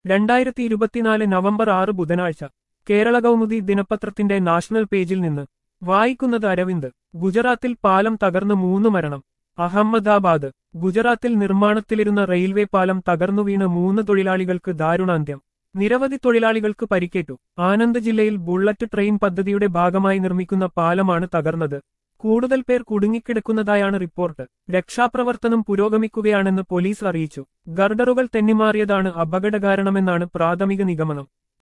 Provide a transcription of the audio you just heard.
രണ്ടായിരത്തി ഇരുപത്തിനാല് നവംബർ ആറ് ബുധനാഴ്ച കേരള കൗമുദി ദിനപത്രത്തിന്റെ നാഷണൽ പേജിൽ നിന്ന് വായിക്കുന്നത് അരവിന്ദ് ഗുജറാത്തിൽ പാലം തകർന്ന് മൂന്ന് മരണം അഹമ്മദാബാദ് ഗുജറാത്തിൽ നിർമ്മാണത്തിലിരുന്ന റെയിൽവേ പാലം തകർന്നു വീണ് മൂന്ന് തൊഴിലാളികൾക്ക് ദാരുണാന്ത്യം നിരവധി തൊഴിലാളികൾക്ക് പരിക്കേറ്റു ആനന്ദ് ജില്ലയിൽ ബുള്ളറ്റ് ട്രെയിൻ പദ്ധതിയുടെ ഭാഗമായി നിർമ്മിക്കുന്ന പാലമാണ് തകർന്നത് കൂടുതൽ പേർ കുടുങ്ങിക്കിടക്കുന്നതായാണ് റിപ്പോർട്ട് രക്ഷാപ്രവർത്തനം പുരോഗമിക്കുകയാണെന്ന് പോലീസ് അറിയിച്ചു ഗർഡറുകൾ തെന്നിമാറിയതാണ് അപകടകാരണമെന്നാണ് പ്രാഥമിക നിഗമനം